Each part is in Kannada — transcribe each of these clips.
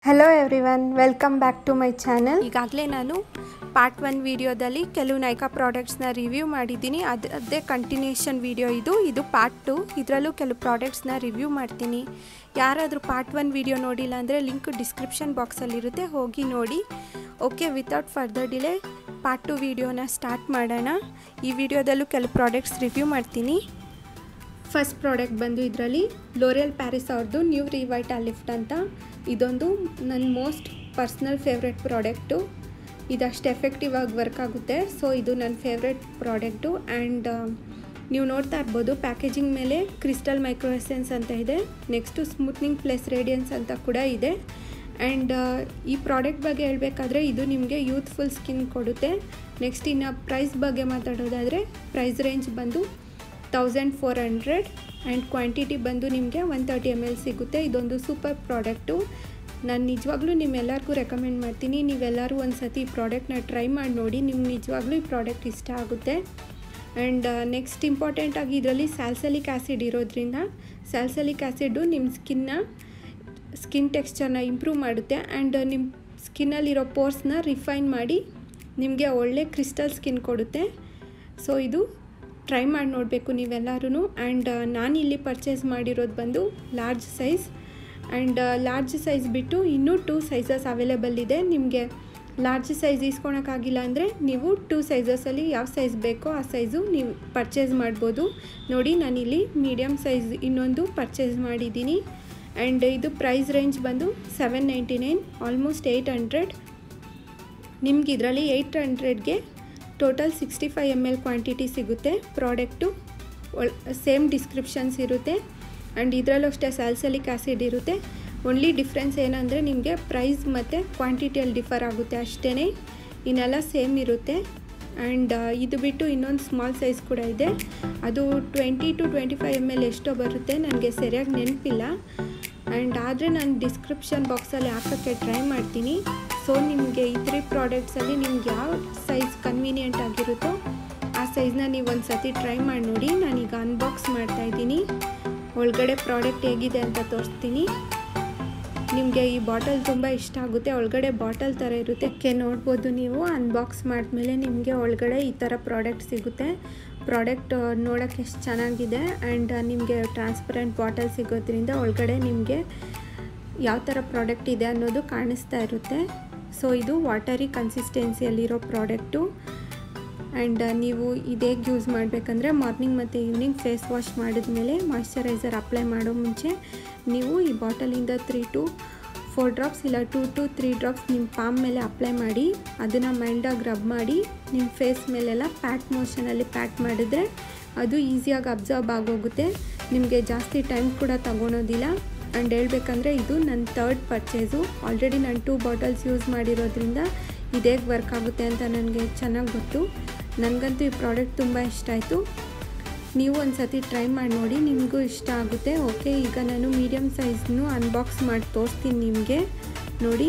hello everyone welcome back to my channel ಈಗಾಗಲೇ ನಾನು ಪಾರ್ಟ್ ಒನ್ ವಿಡಿಯೋದಲ್ಲಿ ಕೆಲವು ನೈಕಾ ಪ್ರಾಡಕ್ಟ್ಸ್ನ ರಿವ್ಯೂ ಮಾಡಿದ್ದೀನಿ ಅದು ಅದೇ ಕಂಟಿನ್ಯೂಷನ್ ವಿಡಿಯೋ ಇದು ಇದು ಪಾರ್ಟ್ ಟು ಇದರಲ್ಲೂ ಕೆಲವು ಪ್ರಾಡಕ್ಟ್ಸ್ನ ರಿವ್ಯೂ ಮಾಡ್ತೀನಿ ಯಾರಾದರೂ ಪಾರ್ಟ್ ಒನ್ ವಿಡಿಯೋ ನೋಡಿಲ್ಲ ಅಂದರೆ ಲಿಂಕ್ ಡಿಸ್ಕ್ರಿಪ್ಷನ್ ಬಾಕ್ಸಲ್ಲಿರುತ್ತೆ ಹೋಗಿ ನೋಡಿ okay without further delay part two ವಿಡಿಯೋನ ಸ್ಟಾರ್ಟ್ ಮಾಡೋಣ ಈ ವಿಡಿಯೋದಲ್ಲೂ ಕೆಲವು ಪ್ರಾಡಕ್ಟ್ಸ್ ರಿವ್ಯೂ ಮಾಡ್ತೀನಿ ಫಸ್ಟ್ ಪ್ರಾಡಕ್ಟ್ ಬಂದು ಇದರಲ್ಲಿ ಲೋರಿಯಲ್ ಪ್ಯಾರಿಸ್ ಅವ್ರದ್ದು ನ್ಯೂ ರಿವೈಟಾ ಲಿಫ್ಟ್ ಅಂತ ಇದೊಂದು ನನ್ನ ಮೋಸ್ಟ್ ಪರ್ಸ್ನಲ್ ಫೇವ್ರೆಟ್ ಪ್ರಾಡಕ್ಟು ಇದಷ್ಟು ಎಫೆಕ್ಟಿವ್ ಆಗಿ ವರ್ಕ್ ಆಗುತ್ತೆ ಸೊ ಇದು ನನ್ನ ಫೇವ್ರೆಟ್ ಪ್ರಾಡಕ್ಟು ಆ್ಯಂಡ್ ನೀವು ನೋಡ್ತಾ ಇರ್ಬೋದು ಪ್ಯಾಕೇಜಿಂಗ್ ಮೇಲೆ ಕ್ರಿಸ್ಟಲ್ ಮೈಕ್ರೋ ಎಸೆನ್ಸ್ ಅಂತ ಇದೆ ನೆಕ್ಸ್ಟು ಸ್ಮೂತ್ನಿಂಗ್ ಪ್ಲಸ್ ರೇಡಿಯನ್ಸ್ ಅಂತ ಕೂಡ ಇದೆ ಆ್ಯಂಡ್ ಈ ಪ್ರಾಡಕ್ಟ್ ಬಗ್ಗೆ ಹೇಳಬೇಕಾದ್ರೆ ಇದು ನಿಮಗೆ ಯೂತ್ಫುಲ್ ಸ್ಕಿನ್ ಕೊಡುತ್ತೆ ನೆಕ್ಸ್ಟ್ ಇನ್ನು ಪ್ರೈಸ್ ಬಗ್ಗೆ ಮಾತಾಡೋದಾದರೆ ಪ್ರೈಸ್ ರೇಂಜ್ ಬಂದು thousand four hundred and quantity ಬಂದು ನಿಮಗೆ ಒನ್ ತರ್ಟಿ ಎಮ್ ಎಲ್ ಸಿಗುತ್ತೆ ಇದೊಂದು ಸೂಪರ್ ಪ್ರಾಡಕ್ಟು ನಾನು ನಿಜವಾಗ್ಲೂ ನಿಮ್ಮೆಲ್ಲರಿಗೂ ರೆಕಮೆಂಡ್ ಮಾಡ್ತೀನಿ ನೀವೆಲ್ಲರೂ ಒಂದು ಸತಿ ಈ ಪ್ರಾಡಕ್ಟ್ನ ಟ್ರೈ ಮಾಡಿ ನೋಡಿ ನಿಮ್ಗೆ ನಿಜವಾಗ್ಲೂ ಈ ಪ್ರಾಡಕ್ಟ್ ಇಷ್ಟ ಆಗುತ್ತೆ ಆ್ಯಂಡ್ ನೆಕ್ಸ್ಟ್ ಇಂಪಾರ್ಟೆಂಟಾಗಿ ಇದರಲ್ಲಿ ಸ್ಯಾಲ್ಸಲಿಕ್ ಆ್ಯಸಿಡ್ ಇರೋದ್ರಿಂದ ಸ್ಯಾಲ್ಸಲಿಕ್ ಆ್ಯಸಿಡ್ಡು ನಿಮ್ಮ ಸ್ಕಿನ್ನ ಸ್ಕಿನ್ ಟೆಕ್ಸ್ಚರ್ನ ಇಂಪ್ರೂವ್ ಮಾಡುತ್ತೆ ಆ್ಯಂಡ್ ನಿಮ್ಮ ಸ್ಕಿನ್ನಲ್ಲಿರೋ ಪೋರ್ಸ್ನ ರಿಫೈನ್ ಮಾಡಿ ನಿಮಗೆ ಒಳ್ಳೆ ಕ್ರಿಸ್ಟಲ್ ಸ್ಕಿನ್ ಕೊಡುತ್ತೆ ಸೊ ಇದು ಟ್ರೈ ಮಾಡಿ ನೋಡಬೇಕು ನೀವೆಲ್ಲರೂ ಆ್ಯಂಡ್ ನಾನು ಇಲ್ಲಿ ಪರ್ಚೇಸ್ ಮಾಡಿರೋದು ಬಂದು large size and large size ಬಿಟ್ಟು ಇನ್ನೂ ಟೂ ಸೈಜಸ್ ಅವೈಲೇಬಲ್ ಇದೆ ನಿಮಗೆ ಲಾರ್ಜ್ ಸೈಜ್ ಇಸ್ಕೊಳಕ್ಕಾಗಿಲ್ಲ ಅಂದರೆ ನೀವು ಟೂ ಸೈಜಸಲ್ಲಿ ಯಾವ ಸೈಜ್ ಬೇಕೋ ಆ ಸೈಜು ನೀವು ಪರ್ಚೇಸ್ ಮಾಡ್ಬೋದು ನೋಡಿ ನಾನಿಲ್ಲಿ ಮೀಡಿಯಮ್ ಸೈಜ್ ಇನ್ನೊಂದು ಪರ್ಚೇಸ್ ಮಾಡಿದ್ದೀನಿ ಆ್ಯಂಡ್ ಇದು ಪ್ರೈಸ್ ರೇಂಜ್ ಬಂದು seven ninety nine almost eight hundred ನಿಮ್ಗೆ ಇದರಲ್ಲಿ ಏಯ್ಟ್ ಹಂಡ್ರೆಡ್ಗೆ total sixty five M L quantity ಸಿಗುತ್ತೆ ಪ್ರಾಡಕ್ಟು ಒಳ್ ಸೇಮ್ ಡಿಸ್ಕ್ರಿಪ್ಷನ್ಸ್ ಇರುತ್ತೆ ಆ್ಯಂಡ್ ಇದರಲ್ಲೂ ಅಷ್ಟೇ ಸ್ಯಾಲ್ಸಲಿಕ್ ಆ್ಯಸಿಡ್ ಇರುತ್ತೆ ಓನ್ಲಿ ಡಿಫ್ರೆನ್ಸ್ ಏನಂದರೆ ನಿಮಗೆ ಪ್ರೈಸ್ ಮತ್ತು ಕ್ವಾಂಟಿಟಿಯಲ್ಲಿ ಡಿಫರ್ ಆಗುತ್ತೆ ಅಷ್ಟೇ ಇನ್ನೆಲ್ಲ ಸೇಮ್ ಇರುತ್ತೆ ಆ್ಯಂಡ್ ಇದು ಬಿಟ್ಟು ಇನ್ನೊಂದು ಸ್ಮಾಲ್ ಸೈಜ್ ಕೂಡ ಇದೆ ಅದು twenty two twenty five M L ಎಷ್ಟೋ ಬರುತ್ತೆ ನನಗೆ ಸರಿಯಾಗಿ ನೆನಪಿಲ್ಲ ಆ್ಯಂಡ್ ಆದರೆ ನಾನು ಡಿಸ್ಕ್ರಿಪ್ಷನ್ ಬಾಕ್ಸಲ್ಲಿ ಹಾಕೋಕ್ಕೆ ಟ್ರೈ ಮಾಡ್ತೀನಿ ಸೊ ನಿಮಗೆ ಈ ತ್ರೀ ಪ್ರಾಡಕ್ಟ್ಸಲ್ಲಿ ನಿಮ್ಗೆ ಯಾವ ಸೈಜ್ ಕನ್ವೀನಿಯೆಂಟ್ ಆಗಿರುತ್ತೋ ಆ ಸೈಜ್ನ ನೀವು ಒಂದು ಸತಿ ಟ್ರೈ ಮಾಡಿ ನೋಡಿ ನಾನೀಗ ಅನ್ಬಾಕ್ಸ್ ಮಾಡ್ತಾಯಿದ್ದೀನಿ ಒಳಗಡೆ ಪ್ರಾಡಕ್ಟ್ ಹೇಗಿದೆ ಅಂತ ತೋರಿಸ್ತೀನಿ ನಿಮಗೆ ಈ ಬಾಟಲ್ ತುಂಬ ಇಷ್ಟ ಆಗುತ್ತೆ ಒಳಗಡೆ ಬಾಟಲ್ ಥರ ಇರುತ್ತೆ ಕೆ ನೋಡ್ಬೋದು ನೀವು ಅನ್ಬಾಕ್ಸ್ ಮಾಡಿದ್ಮೇಲೆ ನಿಮಗೆ ಒಳಗಡೆ ಈ ಥರ ಪ್ರಾಡಕ್ಟ್ ಸಿಗುತ್ತೆ ಪ್ರಾಡಕ್ಟ್ ನೋಡೋಕ್ಕೆ ಎಷ್ಟು ಚೆನ್ನಾಗಿದೆ ಆ್ಯಂಡ್ ನಿಮಗೆ ಟ್ರಾನ್ಸ್ಪರೆಂಟ್ ಬಾಟಲ್ ಸಿಗೋದ್ರಿಂದ ಒಳಗಡೆ ನಿಮಗೆ ಯಾವ ಥರ ಪ್ರಾಡಕ್ಟ್ ಇದೆ ಅನ್ನೋದು ಕಾಣಿಸ್ತಾ ಇರುತ್ತೆ ಸೊ ಇದು ವಾಟರಿ ಕನ್ಸಿಸ್ಟೆನ್ಸಿಯಲ್ಲಿರೋ ಪ್ರಾಡಕ್ಟು ಆ್ಯಂಡ್ ನೀವು ಇದು ಹೇಗೆ ಯೂಸ್ ಮಾಡಬೇಕಂದ್ರೆ ಮಾರ್ನಿಂಗ್ ಮತ್ತು ಈವ್ನಿಂಗ್ ಫೇಸ್ ವಾಶ್ ಮಾಡಿದ್ಮೇಲೆ ಮಾಯ್ಶ್ಚರೈಸರ್ ಅಪ್ಲೈ ಮಾಡೋ ಮುಂಚೆ ನೀವು ಈ ಬಾಟಲಿಂದ ತ್ರೀ ಟು ಫೋರ್ ಡ್ರಾಪ್ಸ್ ಇಲ್ಲ ಟೂ ಟು ತ್ರೀ ಡ್ರಾಪ್ಸ್ ನಿಮ್ಮ ಪಾಮ್ ಮೇಲೆ ಅಪ್ಲೈ ಮಾಡಿ ಅದನ್ನು ಮೈಂಡಾಗಿ ರಬ್ ಮಾಡಿ ನಿಮ್ಮ ಫೇಸ್ ಮೇಲೆಲ್ಲ ಪ್ಯಾಕ್ ಮೋಷನಲ್ಲಿ ಪ್ಯಾಕ್ ಮಾಡಿದ್ರೆ ಅದು ಈಸಿಯಾಗಿ ಅಬ್ಸರ್ವ್ ಆಗೋಗುತ್ತೆ ನಿಮಗೆ ಜಾಸ್ತಿ ಟೈಮ್ ಕೂಡ ತಗೊಳೋದಿಲ್ಲ ಆ್ಯಂಡ್ ಹೇಳ್ಬೇಕಂದ್ರೆ ಇದು ನನ್ನ ತರ್ಡ್ ಪರ್ಚೇಸು ಆಲ್ರೆಡಿ ನಾನು ಟೂ ಬಾಟಲ್ಸ್ ಯೂಸ್ ಮಾಡಿರೋದ್ರಿಂದ ಇದು ಹೇಗೆ ವರ್ಕ್ ಆಗುತ್ತೆ ಅಂತ ನನಗೆ ಚೆನ್ನಾಗಿ ಗೊತ್ತು ನನಗಂತೂ ಈ ಪ್ರಾಡಕ್ಟ್ ತುಂಬ ಇಷ್ಟ ಆಯಿತು ನೀವು ಒಂದು ಸತಿ ಟ್ರೈ ಮಾಡಿ ನೋಡಿ ನಿಮಗೂ ಇಷ್ಟ ಆಗುತ್ತೆ ಓಕೆ ಈಗ ನಾನು ಮೀಡಿಯಮ್ ಸೈಜ್ನು ಅನ್ಬಾಕ್ಸ್ ಮಾಡಿ ತೋರಿಸ್ತೀನಿ ನಿಮಗೆ ನೋಡಿ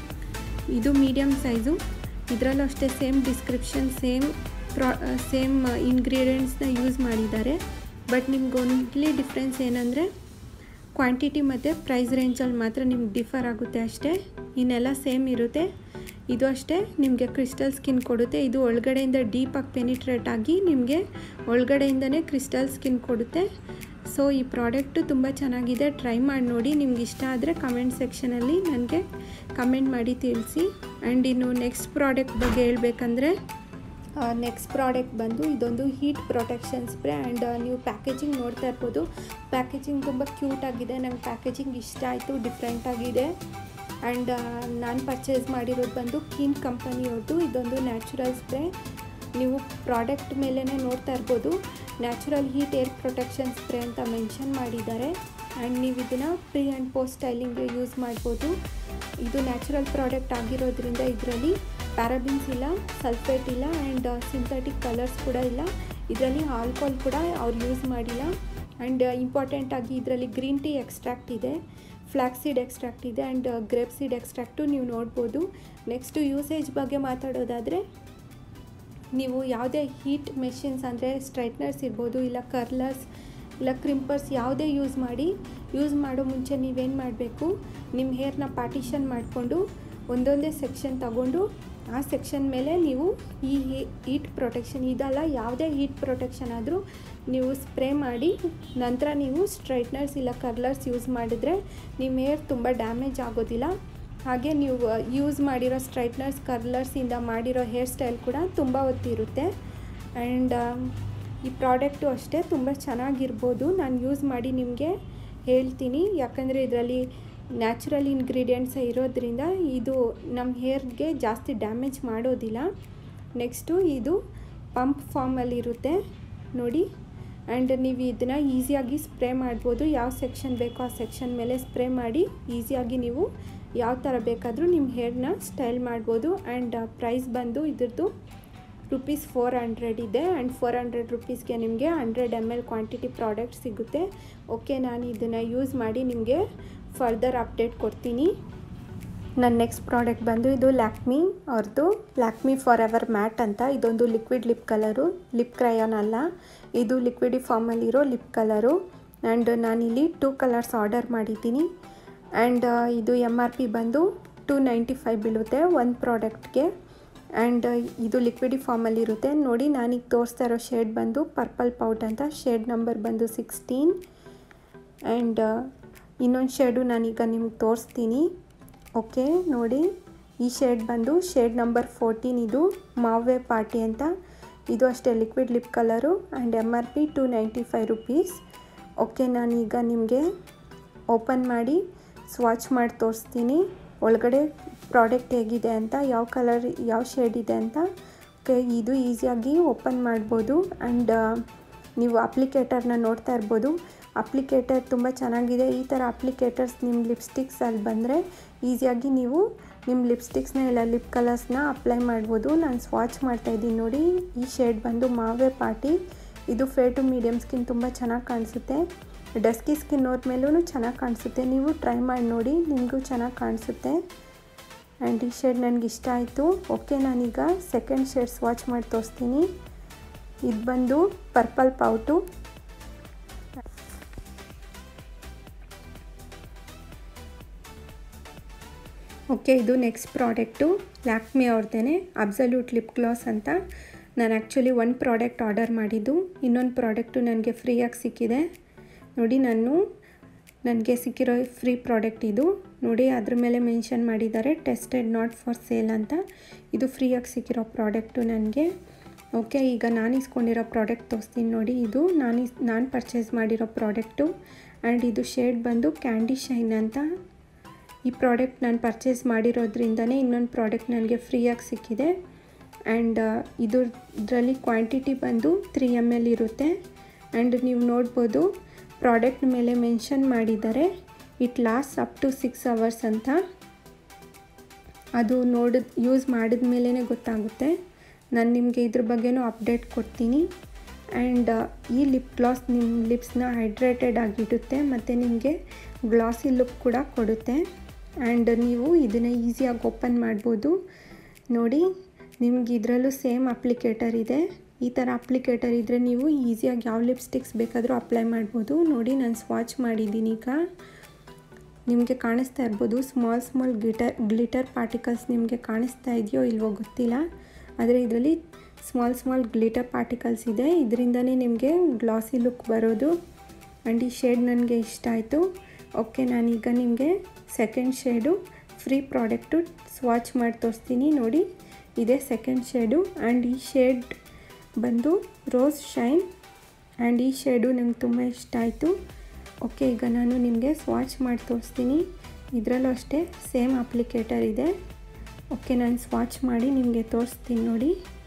ಇದು ಮೀಡಿಯಮ್ ಸೈಜು ಇದರಲ್ಲೂ ಅಷ್ಟೇ ಸೇಮ್ ಡಿಸ್ಕ್ರಿಪ್ಷನ್ ಸೇಮ್ ಪ್ರಾ ಸೇಮ್ ಇಂಗ್ರೀಡಿಯೆಂಟ್ಸ್ನ ಯೂಸ್ ಮಾಡಿದ್ದಾರೆ ಬಟ್ ನಿಮ್ಗೆ ಓನ್ಲಿ ಡಿಫ್ರೆನ್ಸ್ ಏನಂದರೆ ಕ್ವಾಂಟಿಟಿ ಮತ್ತು ಪ್ರೈಸ್ ರೇಂಜಲ್ಲಿ ಮಾತ್ರ ನಿಮ್ಗೆ ಡಿಫರ್ ಆಗುತ್ತೆ ಅಷ್ಟೇ ಇನ್ನೆಲ್ಲ ಸೇಮ್ ಇರುತ್ತೆ ಇದು ಅಷ್ಟೇ ನಿಮಗೆ ಕ್ರಿಸ್ಟಲ್ ಸ್ಕಿನ್ ಕೊಡುತ್ತೆ ಇದು ಒಳಗಡೆಯಿಂದ ಡೀಪಾಗಿ ಪೆನಿಟ್ರೇಟ್ ಆಗಿ ನಿಮಗೆ ಒಳಗಡೆಯಿಂದನೇ ಕ್ರಿಸ್ಟಲ್ ಸ್ಕಿನ್ ಕೊಡುತ್ತೆ ಸೊ ಈ ಪ್ರಾಡಕ್ಟು ತುಂಬ ಚೆನ್ನಾಗಿದೆ ಟ್ರೈ ಮಾಡಿ ನೋಡಿ ನಿಮ್ಗೆ ಇಷ್ಟ ಆದರೆ ಕಮೆಂಟ್ ಸೆಕ್ಷನಲ್ಲಿ ನನಗೆ ಕಮೆಂಟ್ ಮಾಡಿ ತಿಳಿಸಿ ಆ್ಯಂಡ್ ಇನ್ನು ನೆಕ್ಸ್ಟ್ ಪ್ರಾಡಕ್ಟ್ ಬಗ್ಗೆ ಹೇಳಬೇಕಂದ್ರೆ ನೆಕ್ಸ್ಟ್ ಪ್ರಾಡಕ್ಟ್ ಬಂದು ಇದೊಂದು ಹೀಟ್ ಪ್ರೊಟೆಕ್ಷನ್ ಸ್ಪ್ರೇ ಆ್ಯಂಡ್ ನೀವು ಪ್ಯಾಕೇಜಿಂಗ್ ನೋಡ್ತಾ ಇರ್ಬೋದು ಪ್ಯಾಕೇಜಿಂಗ್ ತುಂಬ ಕ್ಯೂಟಾಗಿದೆ ನಂಗೆ ಪ್ಯಾಕೇಜಿಂಗ್ ಇಷ್ಟ ಆಯಿತು ಡಿಫ್ರೆಂಟಾಗಿದೆ ಆ್ಯಂಡ್ ನಾನು ಪರ್ಚೇಸ್ ಮಾಡಿರೋದು ಬಂದು ಕೀನ್ ಕಂಪನಿಯವ್ರದ್ದು ಇದೊಂದು ನ್ಯಾಚುರಲ್ ಸ್ಪ್ರೇ ನೀವು ಪ್ರಾಡಕ್ಟ್ ಮೇಲೇ ನೋಡ್ತಾ ಇರ್ಬೋದು natural heat air protection spray ಅಂತ ಮೆನ್ಷನ್ ಮಾಡಿದ್ದಾರೆ ಆ್ಯಂಡ್ ನೀವು ಇದನ್ನು ಪ್ರೀ ಆ್ಯಂಡ್ ಪೋಸ್ಟ್ ಸ್ಟೈಲಿಂಗ್ಗೆ ಯೂಸ್ ಮಾಡ್ಬೋದು ಇದು ನ್ಯಾಚುರಲ್ ಪ್ರಾಡಕ್ಟ್ ಆಗಿರೋದ್ರಿಂದ ಇದರಲ್ಲಿ ಪ್ಯಾರಾಬಿನ್ಸ್ ಇಲ್ಲ ಸಲ್ಫೇಟ್ ಇಲ್ಲ ಆ್ಯಂಡ್ ಸಿಂಥೆಟಿಕ್ ಕಲರ್ಸ್ ಕೂಡ ಇಲ್ಲ ಇದರಲ್ಲಿ ಆಲ್ಕೋಹಾಲ್ ಕೂಡ ಅವ್ರು ಯೂಸ್ ಮಾಡಿಲ್ಲ ಆ್ಯಂಡ್ ಇಂಪಾರ್ಟೆಂಟಾಗಿ ಇದರಲ್ಲಿ ಗ್ರೀನ್ ಟೀ ಎಕ್ಸ್ಟ್ರಾಕ್ಟ್ ಇದೆ ಫ್ಲ್ಯಾಕ್ ಸೀಡ್ ಎಕ್ಸ್ಟ್ರಾಕ್ಟ್ ಇದೆ ಆ್ಯಂಡ್ ಗ್ರೇಪ್ ಸೀಡ್ ಎಕ್ಸ್ಟ್ರಾಕ್ಟು ನೀವು ನೋಡ್ಬೋದು ನೆಕ್ಸ್ಟು ಯೂಸೇಜ್ ಬಗ್ಗೆ ಮಾತಾಡೋದಾದರೆ ನೀವು ಯಾವುದೇ ಹೀಟ್ ಮೆಷಿನ್ಸ್ ಅಂದರೆ ಸ್ಟ್ರೈಟ್ನರ್ಸ್ ಇರ್ಬೋದು ಇಲ್ಲ ಕರ್ಲರ್ಸ್ ಇಲ್ಲ ಕ್ರಿಂಪರ್ಸ್ ಯಾವುದೇ ಯೂಸ್ ಮಾಡಿ ಯೂಸ್ ಮಾಡೋ ಮುಂಚೆ ನೀವೇನು ಮಾಡಬೇಕು ನಿಮ್ಮ ಹೇರ್ನ ಪಾರ್ಟಿಷನ್ ಮಾಡಿಕೊಂಡು ಒಂದೊಂದೇ ಸೆಕ್ಷನ್ ತಗೊಂಡು ಆ ಸೆಕ್ಷನ್ ಮೇಲೆ ನೀವು ಈ ಹೀಟ್ ಪ್ರೊಟೆಕ್ಷನ್ ಇದಲ್ಲ ಯಾವುದೇ ಹೀಟ್ ಪ್ರೊಟೆಕ್ಷನ್ ಆದರೂ ನೀವು ಸ್ಪ್ರೇ ಮಾಡಿ ನಂತರ ನೀವು ಸ್ಟ್ರೈಟ್ನರ್ಸ್ ಇಲ್ಲ ಕರ್ಲರ್ಸ್ ಯೂಸ್ ಮಾಡಿದ್ರೆ ನಿಮ್ಮ ಹೇರ್ ತುಂಬ ಡ್ಯಾಮೇಜ್ ಆಗೋದಿಲ್ಲ ಹಾಗೆ ನೀವು ಯೂಸ್ ಮಾಡಿರೋ ಸ್ಟ್ರೈಟ್ನರ್ಸ್ ಕರ್ಲರ್ಸಿಂದ ಮಾಡಿರೋ ಹೇರ್ ಸ್ಟೈಲ್ ಕೂಡ ತುಂಬ ಹೊತ್ತಿರುತ್ತೆ ಆ್ಯಂಡ್ ಈ ಪ್ರಾಡಕ್ಟು ಅಷ್ಟೇ ತುಂಬ ಚೆನ್ನಾಗಿರ್ಬೋದು ನಾನು ಯೂಸ್ ಮಾಡಿ ನಿಮಗೆ ಹೇಳ್ತೀನಿ ಯಾಕಂದರೆ ಇದರಲ್ಲಿ ನ್ಯಾಚುರಲ್ ಇಂಗ್ರೀಡಿಯೆಂಟ್ಸ್ ಇರೋದ್ರಿಂದ ಇದು ನಮ್ಮ ಹೇರ್ಗೆ ಜಾಸ್ತಿ ಡ್ಯಾಮೇಜ್ ಮಾಡೋದಿಲ್ಲ ನೆಕ್ಸ್ಟು ಇದು ಪಂಪ್ ಫಾರ್ಮಲ್ಲಿರುತ್ತೆ ನೋಡಿ ಆ್ಯಂಡ್ ನೀವು ಇದನ್ನು ಈಸಿಯಾಗಿ ಸ್ಪ್ರೇ ಮಾಡ್ಬೋದು ಯಾವ ಸೆಕ್ಷನ್ ಬೇಕೋ ಆ ಸೆಕ್ಷನ್ ಮೇಲೆ ಸ್ಪ್ರೇ ಮಾಡಿ ಈಸಿಯಾಗಿ ನೀವು ಯಾವ ಥರ ಬೇಕಾದರೂ ನಿಮ್ಮ ಹೇರ್ನ ಸ್ಟೈಲ್ ಮಾಡ್ಬೋದು ಆ್ಯಂಡ್ ಪ್ರೈಸ್ ಬಂದು ಇದ್ರದ್ದು ರುಪೀಸ್ ಫೋರ್ ಹಂಡ್ರೆಡ್ ಇದೆ ಆ್ಯಂಡ್ ಫೋರ್ ಹಂಡ್ರೆಡ್ ರುಪೀಸ್ಗೆ ನಿಮಗೆ hundred M L quantity product ಸಿಗುತ್ತೆ ಓಕೆ ನಾನು ಇದನ್ನು ಯೂಸ್ ಮಾಡಿ ನಿಮಗೆ ಫರ್ದರ್ ಅಪ್ಡೇಟ್ ಕೊಡ್ತೀನಿ ನನ್ನ ನೆಕ್ಸ್ಟ್ ಪ್ರಾಡಕ್ಟ್ ಬಂದು ಇದು ಲ್ಯಾಕ್ಮಿ ಅವ್ರದ್ದು ಲ್ಯಾಕ್ಮಿ ಫಾರ್ ಎವರ್ ಮ್ಯಾಟ್ ಅಂತ ಇದೊಂದು liquid lip colour lip crayon ಅಲ್ಲ ಇದು ಲಿಕ್ವಿಡಿ ಫಾರ್ಮಲ್ಲಿರೋ ಲಿಪ್ ಕಲರು ಆ್ಯಂಡ್ ನಾನಿಲ್ಲಿ ಟೂ ಕಲರ್ಸ್ ಆರ್ಡರ್ ಮಾಡಿದ್ದೀನಿ ಆ್ಯಂಡ್ ಇದು ಎಮ್ ಆರ್ ಪಿ ಬಂದು ಟೂ ನೈಂಟಿ ಫೈವ್ ಬೀಳುತ್ತೆ ಒಂದು ಪ್ರಾಡಕ್ಟ್ಗೆ ಆ್ಯಂಡ್ ಇದು ಲಿಕ್ವಿಡಿ ಫಾರ್ಮಲ್ಲಿರುತ್ತೆ ನೋಡಿ ನಾನೀಗ ತೋರಿಸ್ತಾ ಇರೋ ಶೇಡ್ ಬಂದು ಪರ್ಪಲ್ ಪೌಟ್ ಅಂತ ಶೇಡ್ ನಂಬರ್ ಬಂದು ಸಿಕ್ಸ್ಟೀನ್ ಆ್ಯಂಡ್ ಇನ್ನೊಂದು ಶೇಡು ನಾನೀಗ ನಿಮ್ಗೆ ತೋರಿಸ್ತೀನಿ ಓಕೆ ನೋಡಿ ಈ ಶೇಡ್ ಬಂದು ಶೇಡ್ ನಂಬರ್ ಫೋರ್ಟೀನ್ ಇದು ಮಾವೆ ಪಾರ್ಟಿ ಅಂತ ಇದು ಅಷ್ಟೇ liquid lip colour and M R P two ninety five rupees okay ನಾನೀಗ ನಿಮಗೆ ಓಪನ್ ಮಾಡಿ ಸ್ವಾಚ್ ಮಾಡಿ ತೋರಿಸ್ತೀನಿ ಒಳಗಡೆ ಪ್ರಾಡಕ್ಟ್ ಹೇಗಿದೆ ಅಂತ ಯಾವ ಕಲರ್ ಯಾವ ಶೇಡ್ ಇದೆ ಅಂತ ಓಕೆ ಇದು ಈಸಿಯಾಗಿ ಓಪನ್ ಮಾಡ್ಬೋದು ಆ್ಯಂಡ್ ನೀವು ಅಪ್ಲಿಕೇಟರ್ನ ನೋಡ್ತಾ ಇರ್ಬೋದು ಅಪ್ಲಿಕೇಟರ್ ತುಂಬ ಚೆನ್ನಾಗಿದೆ ಈ ಥರ ಅಪ್ಲಿಕೇಟರ್ಸ್ ನಿಮ್ಮ ಲಿಪ್ಸ್ಟಿಕ್ಸ್ ಅಲ್ಲಿ ಬಂದರೆ ಈಸಿಯಾಗಿ ನೀವು ನಿಮ್ಮ ಲಿಪ್ಸ್ಟಿಕ್ಸ್ನ ಇಲ್ಲ ಲಿಪ್ ಕಲರ್ಸ್ನ ಅಪ್ಲೈ ಮಾಡ್ಬೋದು ನಾನು ಸ್ವಾಚ್ ಮಾಡ್ತಾಯಿದ್ದೀನಿ ನೋಡಿ ಈ ಶೇಡ್ ಬಂದು ಮಾವೆ ಪಾರ್ಟಿ ಇದು ಫೇ ಟು ಮೀಡಿಯಮ್ ಸ್ಕಿನ್ ತುಂಬ ಚೆನ್ನಾಗಿ ಕಾಣಿಸುತ್ತೆ ಡಸ್ಕಿ ಸ್ಕಿನ್ ಅವ್ರ ಮೇಲೂ ಚೆನ್ನಾಗಿ ಕಾಣಿಸುತ್ತೆ ನೀವು ಟ್ರೈ ಮಾಡಿ ನೋಡಿ ನಿಮಗೂ ಚೆನ್ನಾಗಿ ಕಾಣಿಸುತ್ತೆ ಆ್ಯಂಡ್ ಈ ಶೇಡ್ ನನಗೆ ಇಷ್ಟ ಆಯಿತು ಓಕೆ ನಾನೀಗ ಸೆಕೆಂಡ್ ಶೇಡ್ ಸ್ವಾಚ್ ಮಾಡಿ ತೋರಿಸ್ತೀನಿ ಇದು ಬಂದು ಪರ್ಪಲ್ ಪೌಟು ಓಕೆ ಇದು ನೆಕ್ಸ್ಟ್ ಪ್ರಾಡಕ್ಟು ಲ್ಯಾಕ್ಮಿ ಅವ್ರದ್ದೇನೆ ಅಬ್ಸಲ್ಯೂಟ್ ಲಿಪ್ ಗ್ಲಾಸ್ ಅಂತ ನಾನು ಆ್ಯಕ್ಚುಲಿ ಒಂದು ಪ್ರಾಡಕ್ಟ್ ಆರ್ಡರ್ ಮಾಡಿದ್ದು ಇನ್ನೊಂದು ಪ್ರಾಡಕ್ಟು ನನಗೆ ಫ್ರೀಯಾಗಿ ಸಿಕ್ಕಿದೆ ನೋಡಿ ನಾನು ನನಗೆ ಸಿಕ್ಕಿರೋ ಫ್ರೀ ಪ್ರಾಡಕ್ಟ್ ಇದು ನೋಡಿ ಅದ್ರ ಮೇಲೆ ಮೆನ್ಷನ್ ಮಾಡಿದ್ದಾರೆ ಟೆಸ್ಟೆಡ್ ನಾಟ್ ಫಾರ್ ಸೇಲ್ ಅಂತ ಇದು ಫ್ರೀಯಾಗಿ ಸಿಕ್ಕಿರೋ ಪ್ರಾಡಕ್ಟು ನನಗೆ ಓಕೆ ಈಗ ನಾನು ಇಸ್ಕೊಂಡಿರೋ ಪ್ರಾಡಕ್ಟ್ ತೋರಿಸ್ತೀನಿ ನೋಡಿ ಇದು ನಾನು ಇಸ್ ನಾನು ಪರ್ಚೇಸ್ ಮಾಡಿರೋ ಪ್ರಾಡಕ್ಟು ಆ್ಯಂಡ್ ಇದು ಶೇಡ್ ಬಂದು ಕ್ಯಾಂಡಿ ಶೈನ್ ಅಂತ ಈ ಪ್ರಾಡಕ್ಟ್ ನಾನು ಪರ್ಚೇಸ್ ಮಾಡಿರೋದ್ರಿಂದನೇ ಇನ್ನೊಂದು ಪ್ರಾಡಕ್ಟ್ ನನಗೆ ಫ್ರೀಯಾಗಿ ಸಿಕ್ಕಿದೆ ಆ್ಯಂಡ್ ಇದು ಇದರಲ್ಲಿ ಕ್ವಾಂಟಿಟಿ ಬಂದು ತ್ರೀ ಎಮ್ ಎಲ್ ಇರುತ್ತೆ ಆ್ಯಂಡ್ ನೀವು ನೋಡ್ಬೋದು ಪ್ರಾಡಕ್ಟ್ ಮೇಲೆ ಮೆನ್ಷನ್ ಮಾಡಿದ್ದಾರೆ it last up to six hours ಅಂತ ಅದು ನೋಡಿದ ಯೂಸ್ ಮಾಡಿದ ಮೇಲೇ ಗೊತ್ತಾಗುತ್ತೆ ನಾನು ನಿಮಗೆ ಇದ್ರ ಬಗ್ಗೆನೂ ಅಪ್ಡೇಟ್ ಕೊಡ್ತೀನಿ ಆ್ಯಂಡ್ ಈ ಲಿಪ್ ಗ್ಲಾಸ್ ನಿಮ್ಮ ಲಿಪ್ಸ್ನ ಹೈಡ್ರೇಟೆಡ್ ಆಗಿಡುತ್ತೆ ಮತ್ತು ನಿಮಗೆ ಗ್ಲಾಸಿ ಲುಕ್ ಕೂಡ ಕೊಡುತ್ತೆ ಆ್ಯಂಡ್ ನೀವು ಇದನ್ನು ಈಸಿಯಾಗಿ ಓಪನ್ ಮಾಡ್ಬೋದು ನೋಡಿ ನಿಮ್ಗೆ ಇದರಲ್ಲೂ ಸೇಮ್ ಅಪ್ಲಿಕೇಟರ್ ಇದೆ ಈ ಥರ ಅಪ್ಲಿಕೇಟರ್ ಇದ್ದರೆ ನೀವು ಈಸಿಯಾಗಿ ಯಾವ ಲಿಪ್ಸ್ಟಿಕ್ಸ್ ಬೇಕಾದರೂ ಅಪ್ಲೈ ಮಾಡ್ಬೋದು ನೋಡಿ ನಾನು ಸ್ವಾಚ್ ಮಾಡಿದ್ದೀನಿ ಈಗ ನಿಮಗೆ ಕಾಣಿಸ್ತಾ ಇರ್ಬೋದು small small glitter glitter particles ನಿಮಗೆ ಕಾಣಿಸ್ತಾ ಇದೆಯೋ ಇಲ್ವೋ ಗೊತ್ತಿಲ್ಲ ಆದರೆ ಇದರಲ್ಲಿ ಸ್ಮಾಲ್ ಸ್ಮಾಲ್ ಗ್ಲಿಟರ್ ಪಾರ್ಟಿಕಲ್ಸ್ ಇದೆ ಇದರಿಂದನೇ ನಿಮಗೆ ಗ್ಲಾಸಿ ಲುಕ್ ಬರೋದು ಆ್ಯಂಡ್ ಈ ಶೇಡ್ ನನಗೆ ಇಷ್ಟ ಆಯಿತು ಓಕೆ ನಾನೀಗ ನಿಮಗೆ second shade free product swatch ಮಾಡಿ ತೋರಿಸ್ತೀನಿ ನೋಡಿ ಇದೇ ಸೆಕೆಂಡ್ ಶೇಡು ಆ್ಯಂಡ್ ಈ ಶೇಡ್ ಬಂದು ರೋಸ್ ಶೈನ್ ಆ್ಯಂಡ್ ಈ ಶೇಡು ನಂಗೆ ತುಂಬ ಇಷ್ಟ ಆಯಿತು ಓಕೆ ಈಗ ನಾನು ನಿಮಗೆ ಸ್ವಾಚ್ ಮಾಡಿ ತೋರಿಸ್ತೀನಿ ಇದರಲ್ಲೂ ಅಷ್ಟೇ ಸೇಮ್ ಅಪ್ಲಿಕೇಟರ್ ಇದೆ ಓಕೆ ನಾನು ಸ್ವಾಚ್ ಮಾಡಿ ನಿಮಗೆ ತೋರಿಸ್ತೀನಿ ನೋಡಿ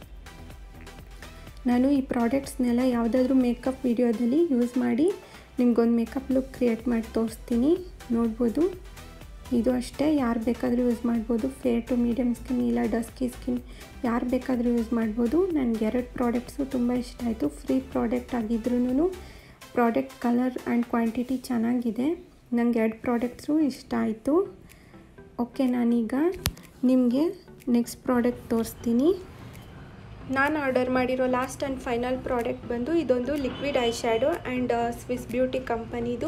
ನಾನು ಈ ಪ್ರಾಡಕ್ಟ್ಸ್ನೆಲ್ಲ ಯಾವುದಾದ್ರೂ ಮೇಕಪ್ ವಿಡಿಯೋದಲ್ಲಿ ಯೂಸ್ ಮಾಡಿ ನಿಮ್ಗೊಂದು ಮೇಕಪ್ ಲುಕ್ ಕ್ರಿಯೇಟ್ ಮಾಡಿ ತೋರಿಸ್ತೀನಿ ನೋಡ್ಬೋದು ಇದು ಅಷ್ಟೇ ಯಾರು ಬೇಕಾದರೂ ಯೂಸ್ ಮಾಡ್ಬೋದು ಫೇರ್ ಟು ಮೀಡಿಯಮ್ ಸ್ಕಿನ್ ಇಲ್ಲ ಡಸ್ಕಿ ಸ್ಕಿನ್ ಯಾರು ಬೇಕಾದರೂ ಯೂಸ್ ಮಾಡ್ಬೋದು ನನಗೆ ಎರಡು ಪ್ರಾಡಕ್ಟ್ಸು ತುಂಬ ಇಷ್ಟ ಆಯಿತು ಫ್ರೀ ಪ್ರಾಡಕ್ಟ್ ಆಗಿದ್ರೂ ಪ್ರಾಡಕ್ಟ್ ಕಲರ್ ಆ್ಯಂಡ್ ಕ್ವಾಂಟಿಟಿ ಚೆನ್ನಾಗಿದೆ ನನಗೆ ಎರಡು ಪ್ರಾಡಕ್ಟ್ಸು ಇಷ್ಟ ಆಯಿತು ಓಕೆ ನಾನೀಗ ನಿಮಗೆ ನೆಕ್ಸ್ಟ್ ಪ್ರಾಡಕ್ಟ್ ತೋರಿಸ್ತೀನಿ ನಾನು ಆರ್ಡರ್ ಮಾಡಿರೋ ಲಾಸ್ಟ್ ಆ್ಯಂಡ್ ಫೈನಲ್ ಪ್ರಾಡಕ್ಟ್ ಬಂದು ಇದೊಂದು liquid eye shadow and Swiss Beauty ಕಂಪನಿದು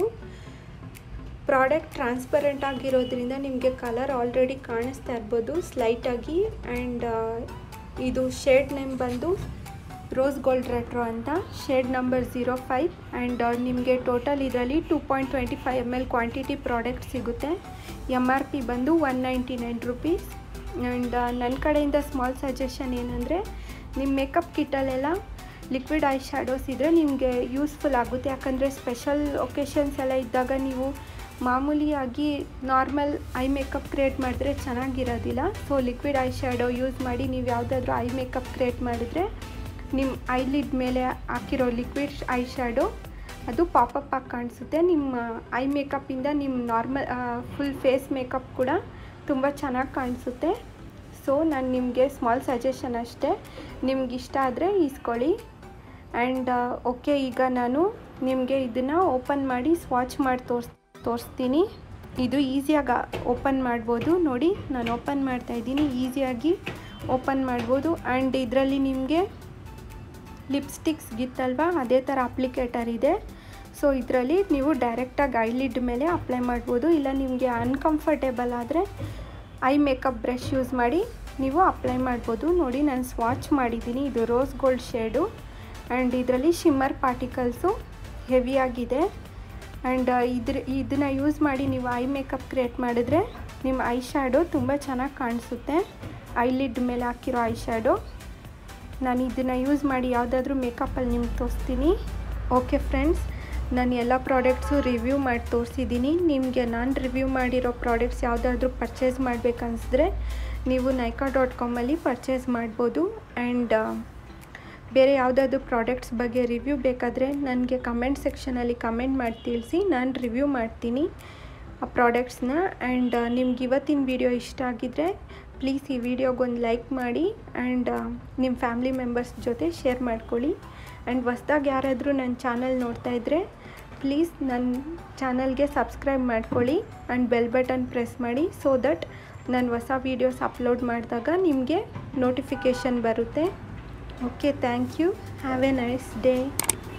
ಪ್ರಾಡಕ್ಟ್ ಟ್ರಾನ್ಸ್ಪರೆಂಟ್ ಆಗಿರೋದ್ರಿಂದ ನಿಮಗೆ ಕಲರ್ ಆಲ್ರೆಡಿ ಕಾಣಿಸ್ತಾ ಇರ್ಬೋದು ಸ್ಲೈಟಾಗಿ ಆ್ಯಂಡ್ ಇದು ಶೇಡ್ ನೇಮ್ ಬಂದು ರೋಸ್ ಗೋಲ್ಡ್ ರೆಟ್ರೋ ಅಂತ shade number zero five and ನಿಮಗೆ ಟೋಟಲ್ ಇದರಲ್ಲಿ two point twenty five M L quantity product ಸಿಗುತ್ತೆ ಎಮ್ ಆರ್ ಪಿ ಬಂದು one ninety nine rupees and ನನ್ನ ಕಡೆಯಿಂದ ಸ್ಮಾಲ್ ಸಜೆಷನ್ ಏನಂದರೆ ನಿಮ್ಮ ಮೇಕಪ್ ಕಿಟ್ಟಲ್ಲೆಲ್ಲ ಲಿಕ್ವಿಡ್ ಐ ಶ್ಯಾಡೋಸ್ ಇದ್ದರೆ ನಿಮಗೆ ಯೂಸ್ಫುಲ್ ಆಗುತ್ತೆ ಯಾಕಂದರೆ ಸ್ಪೆಷಲ್ ಒಕೇಶನ್ಸ್ ಎಲ್ಲ ಇದ್ದಾಗ ನೀವು ಮಾಮೂಲಿಯಾಗಿ ನಾರ್ಮಲ್ ಐ ಮೇಕಪ್ ಕ್ರಿಯೇಟ್ ಮಾಡಿದ್ರೆ ಚೆನ್ನಾಗಿರೋದಿಲ್ಲ so liquid eye shadow use ಮಾಡಿ ನೀವು ಯಾವುದಾದ್ರೂ ಐ ಮೇಕಪ್ ಕ್ರಿಯೇಟ್ ಮಾಡಿದ್ರೆ ನಿಮ್ಮ ಐಲಿಡ್ ಮೇಲೆ ಹಾಕಿರೋ ಲಿಕ್ವಿಡ್ ಐ ಶ್ಯಾಡೋ ಅದು ಪಾಪಪ್ ಆಗಿ ಕಾಣಿಸುತ್ತೆ ನಿಮ್ಮ ಐ ಮೇಕಪ್ಪಿಂದ ನಿಮ್ಮ ನಾರ್ಮಲ್ ಫುಲ್ ಫೇಸ್ ಮೇಕಪ್ ಕೂಡ ತುಂಬ ಚೆನ್ನಾಗಿ ಕಾಣಿಸುತ್ತೆ ಸೊ ನಾನು ನಿಮಗೆ ಸ್ಮಾಲ್ ಸಜೆಷನ್ ಅಷ್ಟೇ ನಿಮ್ಗೆ ಇಷ್ಟ ಆದರೆ ಈಸ್ಕೊಳ್ಳಿ ಆ್ಯಂಡ್ ಓಕೆ ಈಗ ನಾನು ನಿಮಗೆ ಇದನ್ನು ಓಪನ್ ಮಾಡಿ ಸ್ವಾಚ್ ಮಾಡಿ ತೋರಿಸ್ ತೋರಿಸ್ತೀನಿ ಇದು ಈಸಿಯಾಗಿ ಓಪನ್ ಮಾಡ್ಬೋದು ನೋಡಿ ನಾನು ಓಪನ್ ಮಾಡ್ತಾಯಿದ್ದೀನಿ ಈಸಿಯಾಗಿ ಓಪನ್ ಮಾಡ್ಬೋದು ಆ್ಯಂಡ್ ಇದರಲ್ಲಿ ನಿಮಗೆ ಲಿಪ್ಸ್ಟಿಕ್ಸ್ ಗಿತ್ತಲ್ವ ಅದೇ ಥರ ಅಪ್ಲಿಕೇಟರ್ ಇದೆ ಸೊ ಇದರಲ್ಲಿ ನೀವು ಡೈರೆಕ್ಟಾಗಿ ಐಲಿಡ್ ಮೇಲೆ ಅಪ್ಲೈ ಮಾಡ್ಬೋದು ಇಲ್ಲ ನಿಮಗೆ ಅನ್ಕಂಫರ್ಟೇಬಲ್ ಆದರೆ ಐ ಮೇಕಪ್ ಬ್ರಷ್ ಯೂಸ್ ಮಾಡಿ ನೀವು ಅಪ್ಲೈ ಮಾಡ್ಬೋದು ನೋಡಿ ನಾನು ಸ್ವಾಚ್ ಮಾಡಿದ್ದೀನಿ ಇದು ರೋಸ್ ಗೋಲ್ಡ್ ಶೇಡು ಆ್ಯಂಡ್ ಇದರಲ್ಲಿ ಶಿಮ್ಮರ್ ಪಾರ್ಟಿಕಲ್ಸು ಹೆವಿಯಾಗಿದೆ ಆ್ಯಂಡ್ ಇದ್ರ ಇದನ್ನು ಯೂಸ್ ಮಾಡಿ ನೀವು ಐ ಮೇಕಪ್ ಕ್ರಿಯೇಟ್ ಮಾಡಿದ್ರೆ ನಿಮ್ಮ ಐ ಶ್ಯಾಡೋ ತುಂಬ ಚೆನ್ನಾಗಿ ಕಾಣಿಸುತ್ತೆ ಐಲಿಡ್ ಮೇಲೆ ಹಾಕಿರೋ ಐ ಶ್ಯಾಡೋ ನಾನು ಇದನ್ನು ಯೂಸ್ ಮಾಡಿ ಯಾವುದಾದ್ರೂ ಮೇಕಪ್ಪಲ್ಲಿ ನಿಮ್ಗೆ ತೋರಿಸ್ತೀನಿ ಓಕೆ ಫ್ರೆಂಡ್ಸ್ ನಾನು ಎಲ್ಲ ಪ್ರಾಡಕ್ಟ್ಸು ರಿವ್ಯೂ ಮಾಡಿ ತೋರಿಸಿದ್ದೀನಿ ನಿಮಗೆ ನಾನು ರಿವ್ಯೂ ಮಾಡಿರೋ ಪ್ರಾಡಕ್ಟ್ಸ್ ಯಾವುದಾದ್ರೂ ಪರ್ಚೇಸ್ ಮಾಡಬೇಕನ್ಸಿದ್ರೆ ನೀವು ನೈಕಾ ಡಾಟ್ ಕಾಮಲ್ಲಿ ಪರ್ಚೇಸ್ ಮಾಡ್ಬೋದು ಆ್ಯಂಡ್ ಬೇರೆ ಯಾವುದಾದ್ರೂ ಪ್ರಾಡಕ್ಟ್ಸ್ ಬಗ್ಗೆ ರಿವ್ಯೂ ಬೇಕಾದರೆ ನನಗೆ ಕಮೆಂಟ್ ಸೆಕ್ಷನಲ್ಲಿ ಕಮೆಂಟ್ ಮಾಡಿ ತಿಳಿಸಿ ನಾನು ರಿವ್ಯೂ ಮಾಡ್ತೀನಿ ಆ ಪ್ರಾಡಕ್ಟ್ಸ್ನ ಆ್ಯಂಡ್ ನಿಮ್ಗೆ ಇವತ್ತಿನ ವಿಡಿಯೋ ಇಷ್ಟ ಆಗಿದ್ದರೆ ಪ್ಲೀಸ್ ಈ ವಿಡಿಯೋಗೊಂದು ಲೈಕ್ ಮಾಡಿ ಆ್ಯಂಡ್ ನಿಮ್ಮ ಫ್ಯಾಮ್ಲಿ ಮೆಂಬರ್ಸ್ ಜೊತೆ ಶೇರ್ ಮಾಡ್ಕೊಳ್ಳಿ ಆ್ಯಂಡ್ ಹೊಸ್ದಾಗಿ ಯಾರಾದರೂ ನನ್ನ ಚಾನಲ್ ನೋಡ್ತಾ ಇದ್ದರೆ ಪ್ಲೀಸ್ ನನ್ನ ಚಾನಲ್ಗೆ ಸಬ್ಸ್ಕ್ರೈಬ್ ಮಾಡ್ಕೊಳ್ಳಿ ಆ್ಯಂಡ್ ಬೆಲ್ ಬಟನ್ ಪ್ರೆಸ್ ಮಾಡಿ ಸೊ ದಟ್ ನಾನು ಹೊಸ ವೀಡಿಯೋಸ್ ಅಪ್ಲೋಡ್ ಮಾಡಿದಾಗ ನಿಮಗೆ ನೋಟಿಫಿಕೇಷನ್ ಬರುತ್ತೆ okay thank you have a nice day